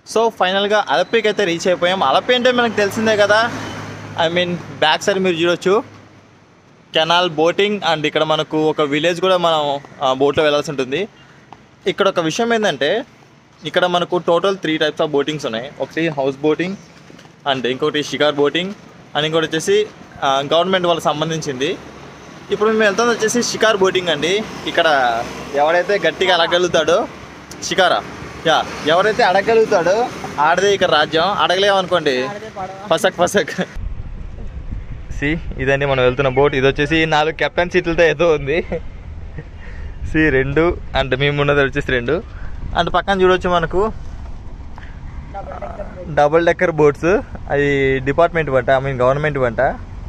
So ఫైనల్గా అలపికి అయితే reach అయిపోయాం అలపి అంటే మనకు తెలిసిందే కదా ఐ మీన్ బ్యాక్ సైడ్ మీరు చూడొచ్చు కెనాల్ బోటింగ్ అండ్ ఇక్కడ మనకు ఒక విలేజ్ కూడా మనం బోట్లో వెళ్ళాల్సి ఉంటుంది ఇక్కడ ఒక విషయం ఏంటంటే ఇక్కడ మనకు total three types of boatings ఉన్నాయి ఒకటి హౌస్ బోటింగ్ అండ్ ఇంకొకటి షికార్ బోటింగ్ అండ్ ఇంకోటి వచ్చేసి గవర్నమెంట్ వాళ్ళకి సంబంధించింది ఇప్పుడు మేము వెళ్తుంది వచ్చేసి షికార్ బోటింగ్ అండి ఇక్కడ ఎవరైతే గట్టిగా అడగలుగుతాడో షికారా యా ఎవరైతే అడగలుగుతాడో ఆడదే ఇక్కడ రాజ్యం అడగలేమనుకోండి ఫసక్ ఫసక్ సి ఇదండి మనం వెళ్తున్న బోట్ ఇది వచ్చేసి నాలుగు కెప్టెన్ సీట్లతో ఏదో ఉంది సి రెండు అండ్ మేము ఉన్నది వచ్చేసి రెండు అండ్ పక్కన చూడొచ్చు మనకు డబుల్ డెక్కర్ బోట్స్ అది డిపార్ట్మెంట్ వంట ఐ మీన్ గవర్నమెంట్ వంట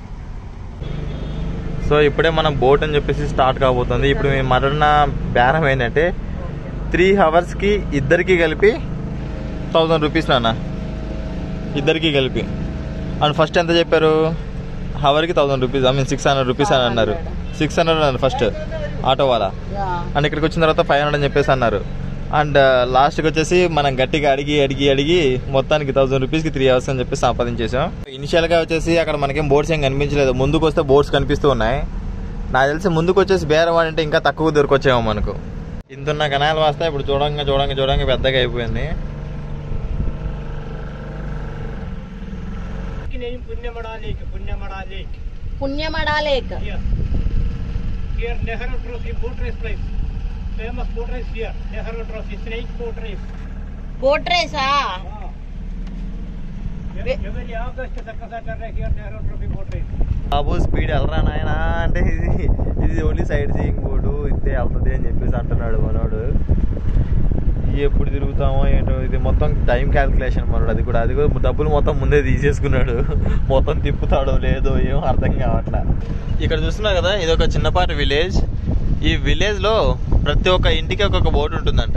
సో ఇప్పుడే మనం బోట్ అని చెప్పేసి స్టార్ట్ కాబోతుంది ఇప్పుడు మేము మాట్లాడిన బేరం ఏంటంటే త్రీ అవర్స్కి ఇద్దరికి కలిపి థౌజండ్ రూపీస్ నాన్న ఇద్దరికి కలిపి అండ్ ఫస్ట్ ఎంత చెప్పారు హవర్కి thousand rupees I mean six hundred rupees అని అన్నారు సిక్స్ హండ్రెడ్ అన్నారు ఫస్ట్ ఆటో వాళ్ళ అండ్ ఇక్కడికి వచ్చిన తర్వాత ఫైవ్ హండ్రెడ్ అని చెప్పేసి అన్నారు అండ్ లాస్ట్కి వచ్చేసి మనం గట్టిగా అడిగి అడిగి అడిగి మొత్తానికి థౌసండ్ రూపీస్కి త్రీ అవర్స్ అని చెప్పి సంపాదించేసాం ఇనిషియల్గా వచ్చేసి అక్కడ మనకేం బోర్డ్స్ ఏం కనిపించలేదు ముందుకు వస్తే బోర్డ్స్ కనిపిస్తూ ఉన్నాయి నాకు తెలిసి ముందుకు వచ్చేసి బేరం అంటే ఇంకా తక్కువ దొరికొచ్చేమో మనకు ఇంతున్న కణాలు వస్తే ఇప్పుడు చూడంగా చూడంగా చూడంగా పెద్దగా అయిపోయింది name Punyamada Lake. Punyamada Lake. Punyamada lake Here. Here Nehru Trophy boat race place. Famous boat race here. Nehru Trophy snake boat race. Boat రేసా Wow. Ve- Every August second Saturday here Nehru Trophy boat race. బాబు speed వెళ్ళరా నాయనా అంటే ఇది ఇది only side seeing board ఇస్తే వెళ్తుంది అని చెప్పేసి అంటున్నాడు మనోడు ఇది ఎప్పుడు తిరుగుతామో ఏంటో ఇది మొత్తం టైం క్యాల్కులేషన్ మనోడు అది కూడా అది కూడా డబ్బులు మొత్తం ముందే తీసేసుకున్నాడు మొత్తం తిప్పుతాడో లేదో ఏం అర్థం కావట్లా ఇక్కడ చూస్తున్నారు కదా ఇది ఒక చిన్నపాటి విలేజ్ ఈ విలేజ్లో ప్రతి ఒక్క ఇంటికి ఒక్కొక్క బోట్ ఉంటుందంట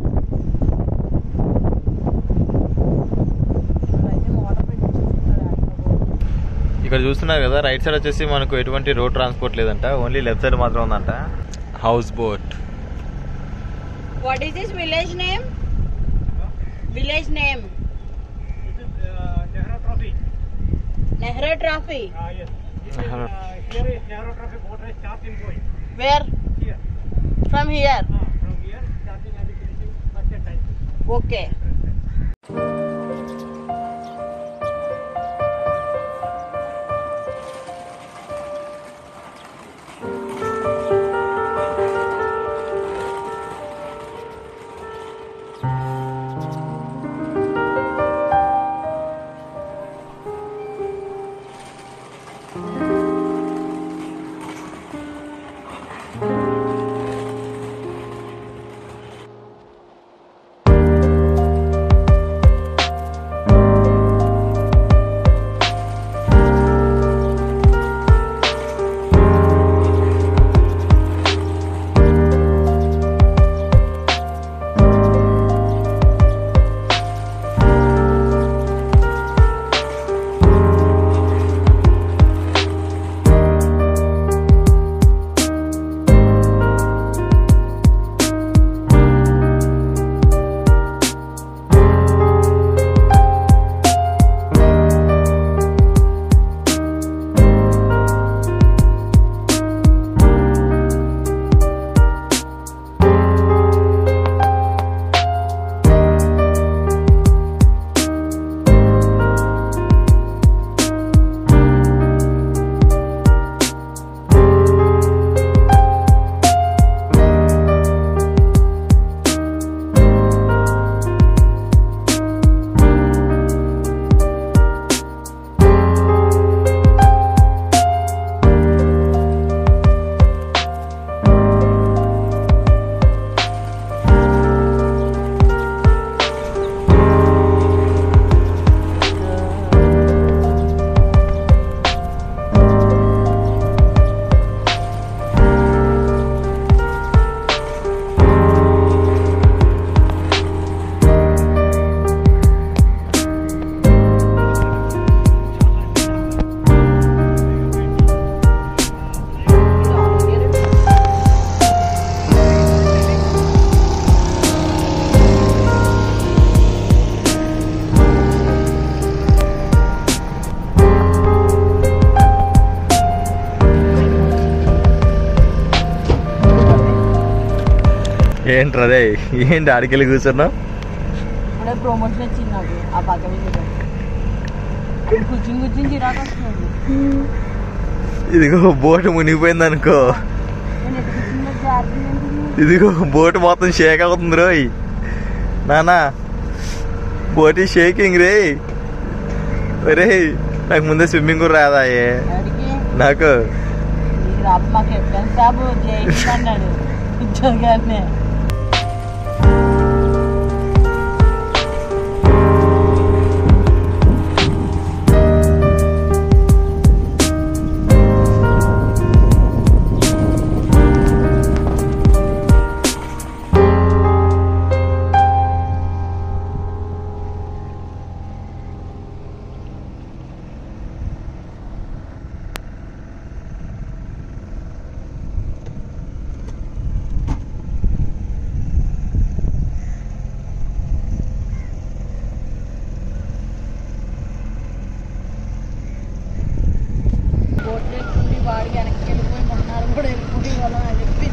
ఇక్కడ చూస్తున్నారు కదా రైట్ సైడ్ వచ్చేసి మనకు ఎటువంటి రోడ్ ట్రాన్స్పోర్ట్ లేదంట ఓన్లీ లెఫ్ట్ సైడ్ మాత్రం ఉందంట house boat what is this village name village name This is uh, Nehru Trophy. Nehru trophy Ah yes. This is, Nehru. uh, here is Nehru Trophy boat race starting point. Where Here. From here Ah, from here starting and finishing first time. Okay ఏంట్రదే ఏంటి ఆడికెళ్ళి కూర్చున్నావు ఇప్పుడే promotion వచ్చింది నాకు ఆ పక్క మీద కూర్చుని కూర్చుని చిరాకు వస్తుంది ఇదిగో బోటు మునిగిపోయింది అనుకో నేను ఎటు కూర్చున్నా జాగ్రత్త ఇదిగో బోటు మొత్తం షేక్ అవుతుంది రోయ్ నానా బోట్ షేకింగ్ రే రే నాకు ముందే స్విమ్మింగ్ కూడా రాదాయే అడిగి నాకు ఈ రాబు మాకు ఎప్పుడు సాబు జయించి అన్నాడు ఉద్యోగాన్ని బోట్లు ఎక్కుండి వాడి వెనక్కి వెళ్ళిపోయి మొన్నారు కూడా వెళ్ళిపోయి వాళ్ళ అని చెప్పి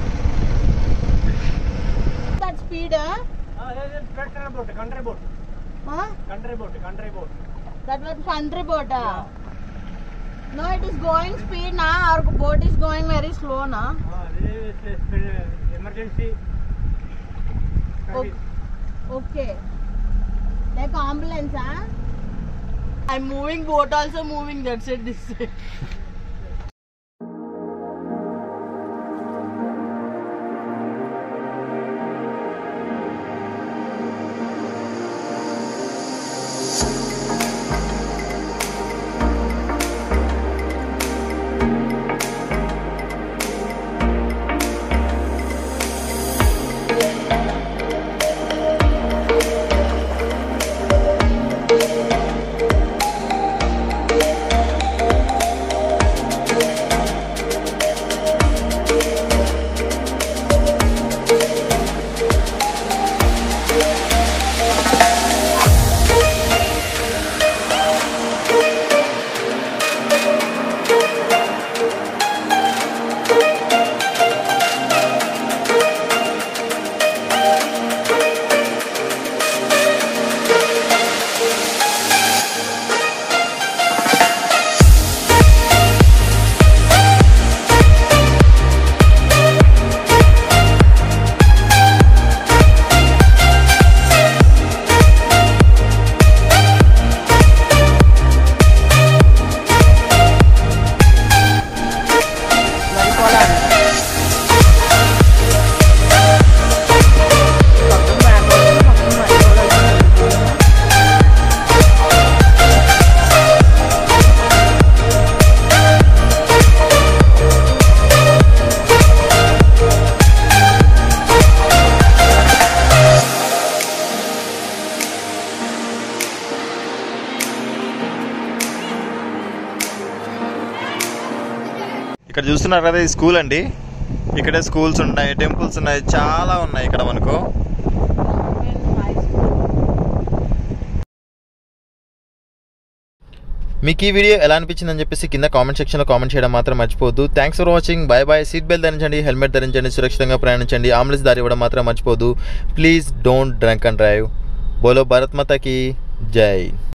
that speed country boat, country boat, country boat, country boat. That was country boat no it is going speed నా or boat is going very slow నా Ah, this is uh, emergency. service. Okay like ambulance I moving boat also moving that's it this ఇక్కడ చూస్తున్నారు కదా ఈ school అండి ఇక్కడే schools ఉన్నాయి temples ఉన్నాయి చాలా ఉన్నాయి ఇక్కడ మనకు మీకు ఈ వీడియో ఎలా అనిపించిందని చెప్పేసి కింద కామెంట్ సెక్షన్లో కామెంట్ చేయడం మాత్రం మర్చిపోద్దు thanks for watching bye bye seat belt ధరించండి హెల్మెట్ ధరించండి సురక్షితంగా ప్రయాణించండి ఆంబులెన్స్ దారి ఇవ్వడం మాత్రం మర్చిపోద్దు please don't drunk and drive బోలో భారత్ మాతకి జై